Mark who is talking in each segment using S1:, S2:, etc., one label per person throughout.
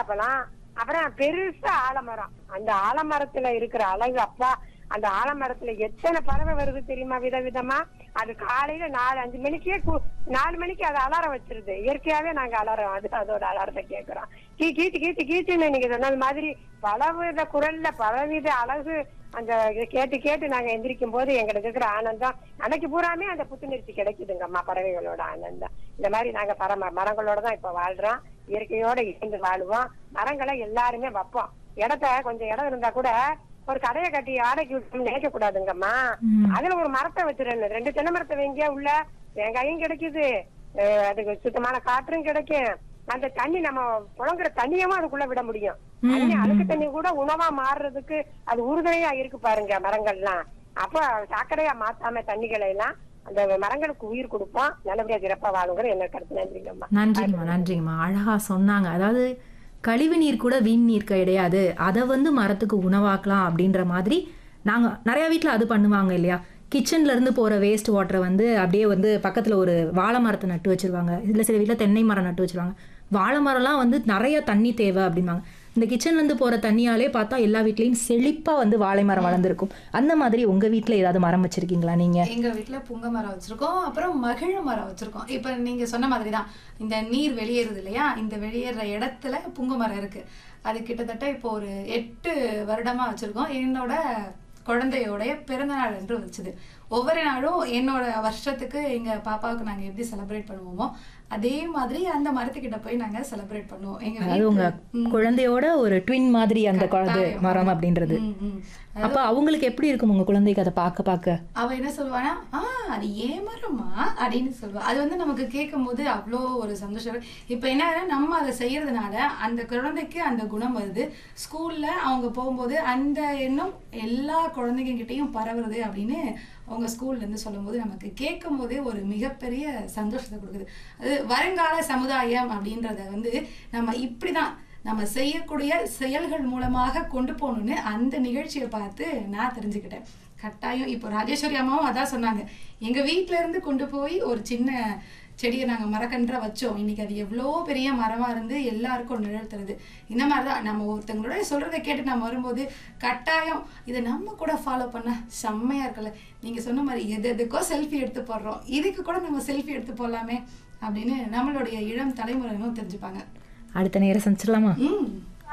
S1: சீத்தாப்பழம் அப்புறம் பெருசா ஆலமரம் அந்த ஆலமரத்துல இருக்கிற அழகு அப்பா அந்த ஆலமரத்துல எத்தனை பறவை வருது தெரியுமா விதவிதமா அது காலையில நாலு அஞ்சு மணிக்கே கு- நாலு மணிக்கு அது அலாரம் வச்சிருது இயற்கையாவே நாங்க அலாரம் அது அதோட அலாரத்தை கேக்குறோம் கீ கீச்சு கீச்சு கீச்சுன்னு நீங்க சொன்னது மாதிரி பலவித குரல்ல பலவித அழகு அந்த இதை கேட்டு கேட்டு நாங்க எந்திரிக்கும் போது எங்களுக்கு இருக்கிற ஆனந்தம் அன்னைக்கு பூராமே அந்த புத்துணர்ச்சி கிடைக்குதுங்கம்மா பறவைகளோட ஆனந்தம் இந்த மாதிரி நாங்க பரம மரங்களோட தான் இப்ப வாழ்றோம் இயற்கையோட இணைந்து வாழுவோம் மரங்களை எல்லாருமே வைப்போம் இடத்த கொஞ்சம் இடம் இருந்தா கூட ஒரு கடையை கட்டி ஆடைக்கு விட்டு நினைக்க கூடாதுங்கம்மா அதுல ஒரு மரத்தை வச்சிடணும் ரெண்டு தென்னை மரத்தை வைங்க உள்ள வெங்காயம் கிடைக்குது அஹ் அதுக்கு சுத்தமான காற்றும் கிடைக்கும் அந்த தண்ணி நம்ம புழங்குற தண்ணியவும் அதுக்குள்ள விட முடியும் தண்ணி அழுக்கு தண்ணி கூட உணவா மாறுறதுக்கு அது உறுதுணையா இருக்கு பாருங்க மரங்கள்லாம் அப்ப சாக்கடையா மாத்தாம தண்ணிகளை எல்லாம் அந்த மரங்களுக்கு உயிர் கொடுப்போம் நல்லபடியா சிறப்பா வாழுங்கிற என்ன கருத்து நன்றிங்கம்மா
S2: நன்றிங்கம்மா நன்றிங்கம்மா அழகா சொன்னாங்க அதாவது கழிவு நீர் கூட வீண் நீர் கிடையாது அதை வந்து மரத்துக்கு உணவாக்கலாம் அப்படின்ற மாதிரி நாங்க நிறைய வீட்ல அது பண்ணுவாங்க இல்லையா கிச்சன்ல இருந்து போற வேஸ்ட் வாட்டரை வந்து அப்படியே வந்து பக்கத்துல ஒரு வாழை மரத்தை நட்டு வச்சிருவாங்க இதுல சில வீட்ல தென்னை மரம் நட்டு வச்சிருவாங்க வாழை மரம்லாம் வந்து நிறைய தண்ணி தேவை அப்படிம்பாங்க இந்த கிச்சன்ல இருந்து போற தண்ணியாலே பார்த்தா எல்லா வீட்லயும் செழிப்பா வந்து வாழை மரம் வளர்ந்துருக்கும் அந்த மாதிரி உங்க வீட்ல ஏதாவது மரம் வச்சிருக்கீங்களா நீங்க
S3: எங்க வீட்ல புங்க மரம் வச்சிருக்கோம் அப்புறம் மகிழ மரம் வச்சிருக்கோம் இப்ப நீங்க சொன்ன மாதிரி தான் இந்த நீர் வெளியேறுது இல்லையா இந்த வெளியேற இடத்துல புங்க மரம் இருக்கு அது கிட்டத்தட்ட இப்போ ஒரு எட்டு வருடமா வச்சிருக்கோம் என்னோட குழந்தையோடைய பிறந்தநாள் என்று வச்சுது ஒவ்வொரு நாளும் என்னோட வருஷத்துக்கு எங்க பாப்பாவுக்கு நாங்க எப்படி செலிப்ரேட் பண்ணுவோமோ அதே மாதிரி அந்த மரத்துக்கிட்ட போய் நாங்க செலிப்ரேட் பண்ணுவோம் எங்க
S2: அதாவது உங்க
S3: வீட்டு-
S2: குழந்தையோட ஒரு ட்வின் மாதிரி அந்த குழந்தை
S3: கட்டாயம்.
S2: மரம் அப்படின்றது
S3: ம், ம்.
S2: அப்ப அவங்களுக்கு எப்படி இருக்கும் உங்க குழந்தைக்கு அதை பார்க்க பார்க்க
S3: அவ என்ன சொல்லுவானா ஆ அது ஏன் மரமா அப்படின்னு சொல்லுவா அது வந்து நமக்கு கேட்கும் போது அவ்வளோ ஒரு சந்தோஷம் இப்ப என்ன நம்ம அதை செய்யறதுனால அந்த குழந்தைக்கு அந்த குணம் வருது ஸ்கூல்ல அவங்க போகும்போது அந்த எண்ணம் எல்லா குழந்தைங்க கிட்டயும் பரவுறது அப்படின்னு அவங்க ஸ்கூல்ல இருந்து சொல்லும்போது நமக்கு கேட்கும் போதே ஒரு மிகப்பெரிய சந்தோஷத்தை கொடுக்குது அது வருங்கால சமுதாயம் அப்படின்றத வந்து நம்ம இப்படிதான் நம்ம செய்யக்கூடிய செயல்கள் மூலமாக கொண்டு போகணும்னு அந்த நிகழ்ச்சியை பார்த்து நான் தெரிஞ்சுக்கிட்டேன் கட்டாயம் இப்போ ராஜேஸ்வரி அம்மாவும் அதான் சொன்னாங்க எங்க வீட்ல இருந்து கொண்டு போய் ஒரு சின்ன செடியை நாங்க மரக்கன்றா வச்சோம் இன்னைக்கு அது எவ்வளோ பெரிய மரமா இருந்து எல்லாருக்கும் நிழல் தருது இந்த மாதிரி தான் நம்ம ஒருத்தங்களோட சொல்றதை கேட்டு நம்ம வரும்போது கட்டாயம் இதை நம்ம கூட ஃபாலோ பண்ண செம்மையா இருக்குல்ல நீங்க சொன்ன மாதிரி எது எதுக்கோ செல்ஃபி எடுத்து போடுறோம் இதுக்கு கூட நம்ம செல்ஃபி எடுத்து போடலாமே அப்படின்னு நம்மளுடைய இளம் தலைமுறையினரும் தெரிஞ்சுப்பாங்க
S2: அடுத்த நேரம் சந்திச்சிடலாமா
S3: ம்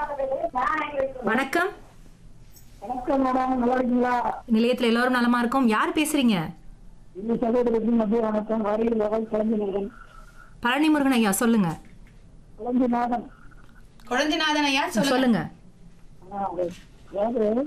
S2: வணக்கம்
S4: வணக்கம் மேடம் நல்லா இருக்கீங்களா
S2: நிலையத்துல எல்லாரும் நலமா இருக்கோம் யார் பேசுறீங்க
S4: இந்த சகோதரருக்கு மத்திய வணக்கம் வரையில் வகை கலைஞர்கள்
S2: பழனி முருகன் ஐயா சொல்லுங்க
S4: கலைஞநாதன்
S3: குழந்தைநாதன் ஐயா சொல்லுங்க
S2: சொல்லுங்க
S4: அதாவது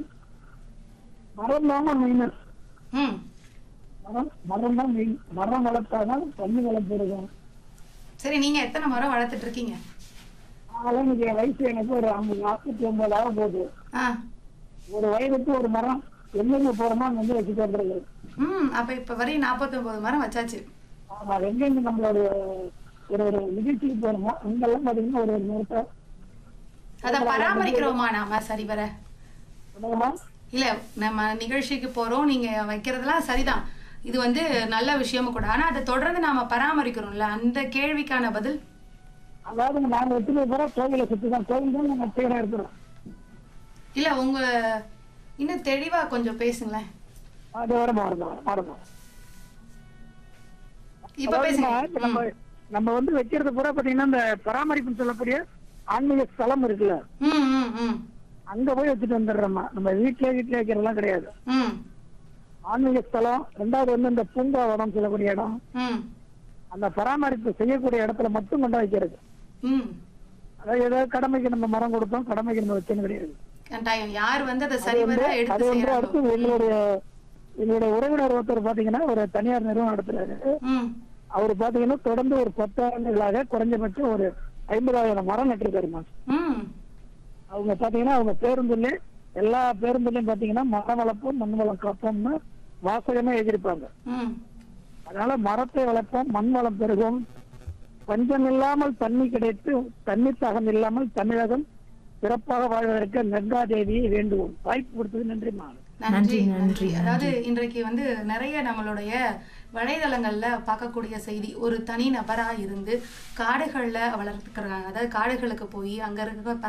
S4: மரம் தாங்க மெயின்
S3: ம்
S4: மரம் மரம் தான் மெயின் மரம் வளர்த்தாதான் தண்ணி வளர்ப்பு இருக்கும்
S3: சரி நீங்க எத்தனை மரம் வளர்த்துட்டு இருக்கீங்க
S4: அதனால இன்னைக்கு என் வயசு எனக்கு ஒரு ஐம்பது நாற்பத்தி ஒன்பது ஆக போகுது
S3: ஆ
S4: ஒரு வயதுக்கு ஒரு மரம் எங்கெங்க போறோமோ அங்க வந்து வச்சுட்டு வந்துருக்கு
S3: ம் அப்ப இப்ப வரையும் 49 மரம் வச்சாச்சு
S4: ஆமா எங்கெங்க நம்மளோட ஒரு ஒரு நிகழ்ச்சிக்கு போறோமோ அங்கெல்லாம் பாத்தீங்கன்னா ஒரு ஒரு மரத்தை
S3: அத பராமரிக்கிறோமா நாம சரி வர
S4: என்னங்கம்மா?
S3: இல்ல நம்ம நிகழ்ச்சிக்கு போறோம் நீங்க வைக்கிறதெல்லாம் சரிதான் இது வந்து நல்ல விஷயமும் கூட ஆனா அதை தொடர்ந்து நாம பராமரிக்கிறோம்ல அந்த கேள்விக்கான பதில்
S4: அதாவது நாங்க வச்சுட்டு போற கோவிலை சுத்தி தான் கோவில் தான் நாங்க பேரா இருக்கிறோம்
S3: இல்ல உங்க இன்னும் தெளிவா கொஞ்சம் பேசுங்களேன்
S4: அது வர மாறுதோம் மாறுதோம்
S3: இப்ப பேசுங்க
S4: இப்ப நம்ம நம்ம வந்து வைக்கிறது பூரா பாத்தீங்கன்னா இந்த பராமரிப்புன்னு சொல்லக்கூடிய ஆன்மீக ஸ்தலம் இருக்குல்ல
S3: ம் ம் ம்
S4: அங்க போய் வச்சுட்டு வந்துடுறோம்மா நம்ம வீட்லயே வீட்ல வைக்கிறதெல்லாம் கிடையாது
S3: ம்
S4: ஆன்மீக ஸ்தலம் ரெண்டாவது வந்து இந்த பூங்காவனம் சொல்லக்கூடிய இடம்
S3: ம்
S4: அந்த பராமரிப்பு செய்யக்கூடிய இடத்துல மட்டும் கொண்டு வைக்கிறது
S3: ம்
S4: அதாவது ஏதாவது கடமைக்கு நம்ம மரம் கொடுத்தோம் கடமைக்கு நம்ம வச்சது கிடையாது
S3: கட்டாயம் யார் வந்து அதை
S4: அது
S3: சரிவர
S4: வந்து அது
S3: எடுத்து
S4: வந்து அடுத்து
S3: செய்யறாங்க
S4: எங்களுடைய எங்களுடைய உறவினர் ஒருத்தர் பாத்தீங்கன்னா ஒரு தனியார் நிறுவனம் நடத்துறாரு
S3: ம்
S4: அவர் பாத்தீங்கன்னா தொடர்ந்து ஒரு பத்து ஆண்டுகளாக குறைஞ்சபட்சம் ஒரு ஐம்பதாயிரம் மரம் நட்டிருக்காருமா
S3: ம்
S4: அவங்க பாத்தீங்கன்னா அவங்க பேருந்துல எல்லா பேருந்துலயும் பாத்தீங்கன்னா மரம் வளர்ப்போம் மண் வளம் காப்போம்னு வாசகமே எழுதியிருப்பாங்க
S3: ம்
S4: அதனால மரத்தை வளர்ப்போம் மண் வளம் பெருகும் பஞ்சம் இல்லாமல் தண்ணி கிடைத்து தண்ணி தாகம் இல்லாமல் தமிழகம் சிறப்பாக வாழ்வதற்கு கங்கா தேவியை வேண்டுவோம் வாய்ப்பு கொடுத்தது நன்றிமா
S3: நன்றி
S2: நன்றி,
S3: நன்றி
S2: நன்றி,
S3: அதாவது இன்றைக்கு வந்து நிறைய நம்மளுடைய வலைதளங்கள்ல பார்க்கக்கூடிய செய்தி ஒரு தனி நபரா இருந்து காடுகள்ல வளர்த்துக்கிறாங்க அதாவது காடுகளுக்கு போய் அங்க இருக்க